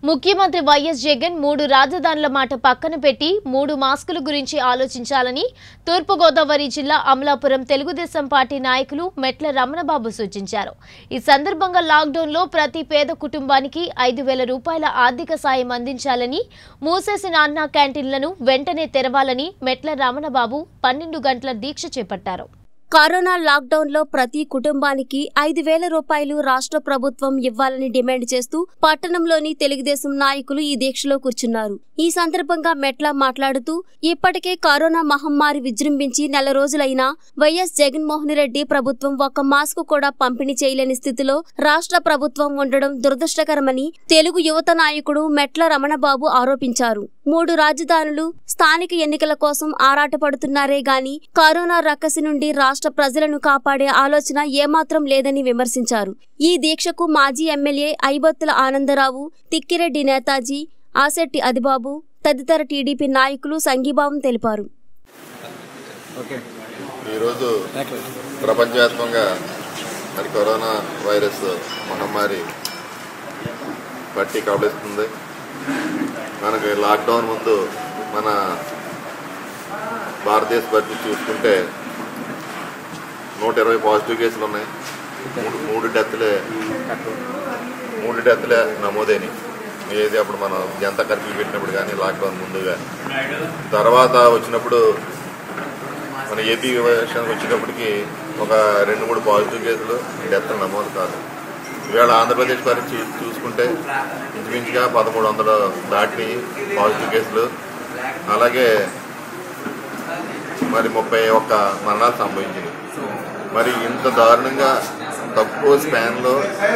ముఖ్యమంత్రి వైఎస్ జగన్ మూడు రాజధానుల మాట పక్కన పెట్టి మూడు మాస్కుల గురించి ఆలోచించాలని తూర్పుగోదావరి జిల్లా అమలాపురం తెలుగుదేశం పార్టీ నాయకులు మెట్ల రమణబాబు సూచించారు ఈ సందర్భంగా లాక్డౌన్లో ప్రతి పేద కుటుంబానికి ఐదు వేల రూపాయల ఆర్థిక సాయం అందించాలని మూసేసిన అన్నా క్యాంటీన్లను వెంటనే తెరవాలని మెట్ల రమణబాబు పన్నెండు గంటల దీక్ష చేపట్టారు కరోనా లాక్డౌన్ లో ప్రతి కుటుంబానికి ఐదు వేల రూపాయలు రాష్ట్ర ప్రభుత్వం ఇవ్వాలని డిమాండ్ చేస్తూ పట్టణంలోని తెలుగుదేశం నాయకులు ఈ దీక్షలో కూర్చున్నారు ఈ సందర్భంగా మెట్ల మాట్లాడుతూ ఇప్పటికే కరోనా మహమ్మారి విజృంభించి నెల రోజులైనా వైఎస్ జగన్మోహన్ రెడ్డి ప్రభుత్వం ఒక్క మాస్క్ కూడా పంపిణీ చేయలేని స్థితిలో రాష్ట్ర ప్రభుత్వం ఉండడం దురదృష్టకరమని తెలుగు యువత నాయకుడు మెట్ల రమణబాబు ఆరోపించారు మూడు రాజధానులు స్థానిక ఎన్నికల కోసం ఆరాటపడుతున్నారే గాని కరోనా రక్కసి నుండి రాష్ట్ర ప్రజలను కాపాడే ఆలోచన ఏమాత్రం లేదని విమర్శించారు ఈ దీక్షకు మాజీ ఎమ్మెల్యే ఐబత్తుల ఆనందరావు తిక్కిరెడ్డి నేతాజీ ఆసెట్టి అదిబాబు తదితర టీడీపీ నాయకులు సంఘీభావం తెలిపారు ఈరోజు ప్రపంచవ్యాప్తంగా మరి కరోనా వైరస్ మహమ్మారి పట్టి కబలిస్తుంది మనకి లాక్డౌన్ ముందు మన భారతదేశ పరిస్థితి చూసుకుంటే నూట ఇరవై పాజిటివ్ కేసులు ఉన్నాయి మూడు మూడు డెత్లే మూడు డెత్లే నమోదైనవి ఏది అప్పుడు మనం జనతా కర్ఫ్యూ పెట్టినప్పుడు కానీ లాక్డౌన్ ముందుగా తర్వాత వచ్చినప్పుడు మన ఏపీ విషయానికి వచ్చేటప్పటికి ఒక రెండు మూడు పాజిటివ్ కేసులు డెత్ నమోదు కాదు ఈవేళ ఆంధ్రప్రదేశ్ పరిస్థితి చూ- చూసుకుంటే ఇంచుమించుగా పదమూడు వందలు దాటి పాజిటివ్ కేసులు అలాగే మరి ముప్పై ఒక్క మరణాలు సంభవించినాయి మరి ఇంత దారుణంగా తక్కువ స్పాన్లో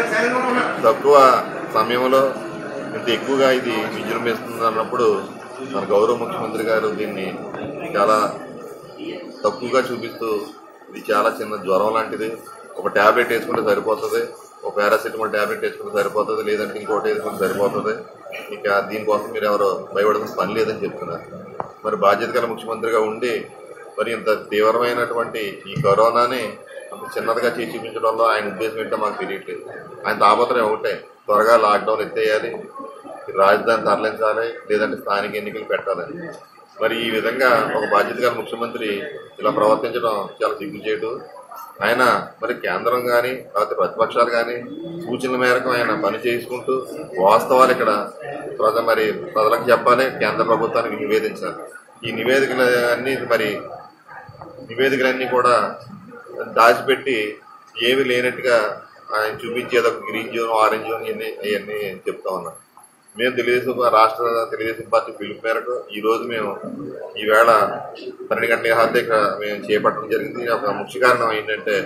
తక్కువ సమయంలో ఇంత ఎక్కువగా ఇది విజృంభిస్తుంది అన్నప్పుడు మన గౌరవ ముఖ్యమంత్రి గారు దీన్ని చాలా తక్కువగా చూపిస్తూ ఇది చాలా చిన్న జ్వరం లాంటిది ఒక ట్యాబ్లెట్ వేసుకుంటే సరిపోతుంది ఒక పారాసిటమాల్ ట్యాబ్లెట్ వేసుకుంటే సరిపోతుంది లేదంటే ఇంకోటి వేసుకుంటే సరిపోతుంది ఇక దీనికోసం మీరు ఎవరు భయపడాల్సిన పని లేదని చెప్తున్నారు మరి బాధ్యత గల ముఖ్యమంత్రిగా ఉండి మరి ఇంత తీవ్రమైనటువంటి ఈ కరోనాని అంత చిన్నదిగా చేసి చూపించడంలో ఆయన ఉద్దేశం ఏంటో మాకు తెలియట్లేదు ఆయన తాపత్రయం ఒకటే త్వరగా లాక్డౌన్ ఎత్తేయాలి రాజధాని తరలించాలి లేదంటే స్థానిక ఎన్నికలు పెట్టాలని మరి ఈ విధంగా ఒక బాధ్యత గల ముఖ్యమంత్రి ఇలా ప్రవర్తించడం చాలా సిగ్గుచేటు ఆయన మరి కేంద్రం కానీ లేకపోతే ప్రతిపక్షాలు కానీ సూచనల మేరకు ఆయన పని చేసుకుంటూ వాస్తవాలు ఇక్కడ ప్రజ మరి ప్రజలకు చెప్పాలి కేంద్ర ప్రభుత్వానికి నివేదించాలి ఈ నివేదికలు అన్ని మరి నివేదికలన్నీ కూడా దాచిపెట్టి ఏమి లేనట్టుగా ఆయన చూపించేది ఒక గ్రీన్ జోన్ ఆరెంజ్ జోన్ ఇవన్నీ అవన్నీ చెప్తా ఉన్నాం మేము తెలుగుదేశం రాష్ట్ర తెలుగుదేశం పార్టీ పిలుపు మేరకు ఈ రోజు మేము ఈవేళ పన్నెండు గంటల హార్దిక మేము చేపట్టడం జరిగింది ఒక ముఖ్య కారణం ఏంటంటే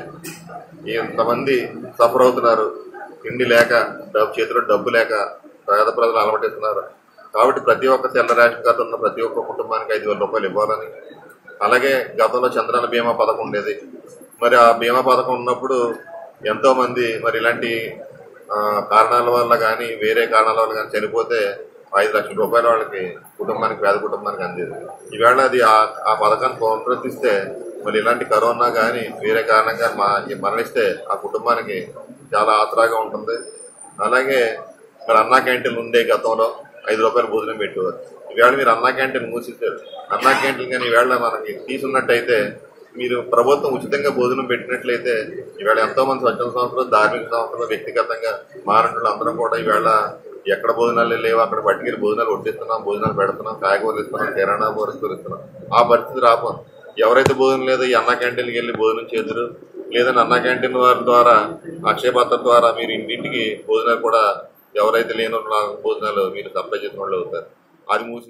ఇంతమంది సఫర్ అవుతున్నారు తిండి లేక డబ్బు చేతిలో డబ్బు లేక పేద ప్రజలు అలమటిస్తున్నారు కాబట్టి ప్రతి ఒక్క తెల్ల రేషన్ కార్డు ఉన్న ప్రతి ఒక్క కుటుంబానికి ఐదు వేల రూపాయలు ఇవ్వాలని అలాగే గతంలో చంద్రన బీమా పథకం ఉండేది మరి ఆ బీమా పథకం ఉన్నప్పుడు ఎంతో మంది మరి ఇలాంటి ఆ, కారణాల వల్ల కానీ వేరే కారణాల వల్ల కానీ చనిపోతే ఐదు లక్షల రూపాయల వాళ్ళకి కుటుంబానికి పేద కుటుంబానికి అందేది ఈవేళ అది ఆ ఆ పథకాన్ని పునరుద్ధరిస్తే మరి ఇలాంటి కరోనా కానీ వేరే కారణంగా మా మరణిస్తే ఆ కుటుంబానికి చాలా ఆసరాగా ఉంటుంది అలాగే మరి అన్నా క్యాంటీన్లు ఉండే గతంలో ఐదు రూపాయలు భోజనం పెట్టేవారు ఈవేళ మీరు అన్నా క్యాంటీన్ మూసేశారు అన్నా క్యాంటీన్ కానీ ఈవేళ మనకి తీసున్నట్టయితే మీరు ప్రభుత్వం ఉచితంగా భోజనం పెట్టినట్లయితే ఈవేళ ఎంతో మంది స్వచ్ఛంద సంస్థలు ధార్మిక సంస్థలు వ్యక్తిగతంగా మారంటులు అందరం కూడా ఈవేళ ఎక్కడ భోజనాలు లేవు అక్కడ పట్టుకెళ్ళి భోజనాలు వడ్డిస్తున్నాం భోజనాలు పెడుతున్నాం కాయగూరలు ఇస్తున్నాం కిరాణా వస్తువులు ఇస్తున్నాం ఆ పరిస్థితి రాపం ఎవరైతే భోజనం లేదో ఈ అన్నా క్యాంటీన్కి వెళ్ళి భోజనం చేద్దరు లేదంటే అన్నా క్యాంటీన్ వారి ద్వారా అక్షయ పత్రం ద్వారా మీరు ఇంటింటికి భోజనాలు కూడా ఎవరైతే లేని భోజనాలు మీరు సప్లై చేసిన వాళ్ళు అవుతారు అది మూసి